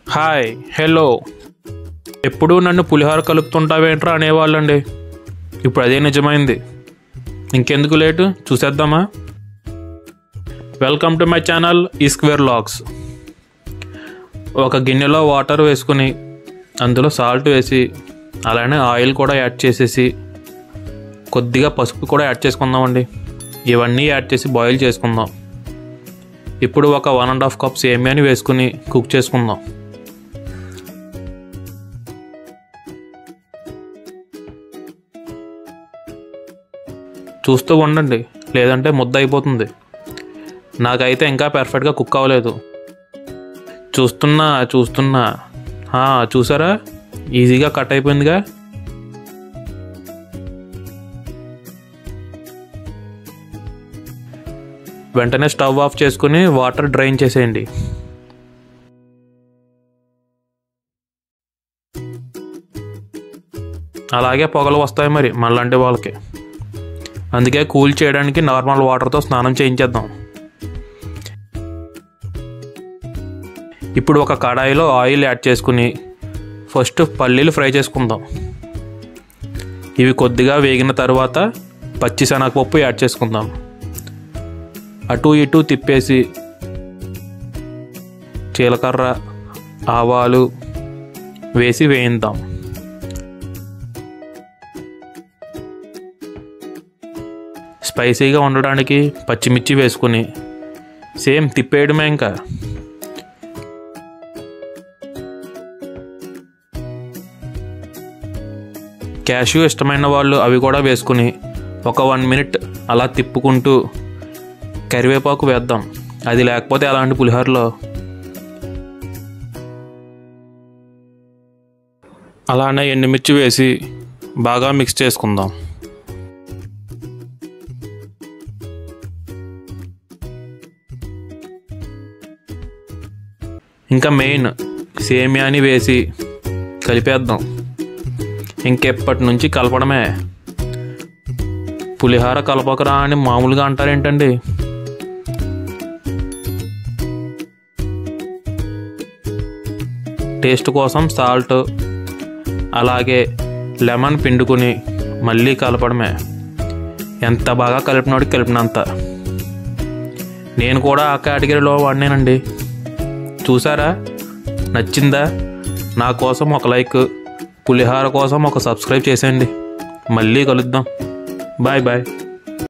hi hello ఎప్పుడూ నన్ను పులిహోర కలుపుతుంటావేంట్రా అనేవాళ్ళండి ఇప్పుడు అదే నిజమైంది ఇంకెందుకు లేటు చూసేద్దామా వెల్కమ్ టు మై ఛానల్ ఈ స్క్వేర్ లాగ్స్ ఒక గిన్నెలో వాటర్ వేసుకుని అందులో సాల్ట్ వేసి అలానే ఆయిల్ కూడా యాడ్ చేసేసి కొద్దిగా పసుపు కూడా యాడ్ చేసుకుందామండి ఇవన్నీ యాడ్ చేసి బాయిల్ చేసుకుందాం ఇప్పుడు ఒక వన్ అండ్ హాఫ్ కప్ సేమియాని వేసుకుని కుక్ చేసుకుందాం చూస్తూ ఉండండి లేదంటే ముద్ద అయిపోతుంది నాకైతే ఇంకా పర్ఫెక్ట్గా కుక్ అవ్వలేదు చూస్తున్నా చూస్తున్నా ఆ, చూసారా ఈజీగా కట్ అయిపోయిందిగా వెంటనే స్టవ్ ఆఫ్ చేసుకుని వాటర్ డ్రైన్ చేసేయండి అలాగే పొగలు వస్తాయి మరి మళ్ళంటి వాళ్ళకి అందుకే కూల్ చేయడానికి నార్మల్ వాటర్తో స్నానం చేయించేద్దాం ఇప్పుడు ఒక కడాయిలో ఆయిల్ యాడ్ చేసుకుని ఫస్ట్ పల్లీలు ఫ్రై చేసుకుందాం ఇవి కొద్దిగా వేగిన తర్వాత పచ్చి శనగపప్పు యాడ్ చేసుకుందాం అటు ఇటు తిప్పేసి జీలకర్ర ఆవాలు వేసి వేయిద్దాం స్పైసీగా ఉండడానికి పచ్చిమిర్చి వేసుకుని సేమ్ తిప్పేయడమే ఇంకా క్యాష్యూ ఇష్టమైన వాళ్ళు అవి కూడా వేసుకుని ఒక వన్ మినిట్ అలా తిప్పుకుంటూ కరివేపాకు వేద్దాం అది లేకపోతే అలాంటి పులిహోరలో అలానే ఎండుమిర్చి వేసి బాగా మిక్స్ చేసుకుందాం ఇంకా మెయిన్ సేమియాని వేసి కలిపేద్దాం ఇంకెప్పటి నుంచి కలపడమే పులిహార కలపకరా అని మామూలుగా అంటారేంటండి టేస్ట్ కోసం సాల్ట్ అలాగే లెమన్ పిండుకుని మళ్ళీ కలపడమే ఎంత బాగా కలిపినోడికి కలిపినంత నేను కూడా ఆ కేటగిరీలో వాడినానండి చూసారా నచ్చిందా నా కోసం ఒక లైక్ పులిహార కోసం ఒక సబ్స్క్రైబ్ చేసేయండి మళ్ళీ కలుద్దాం బాయ్ బాయ్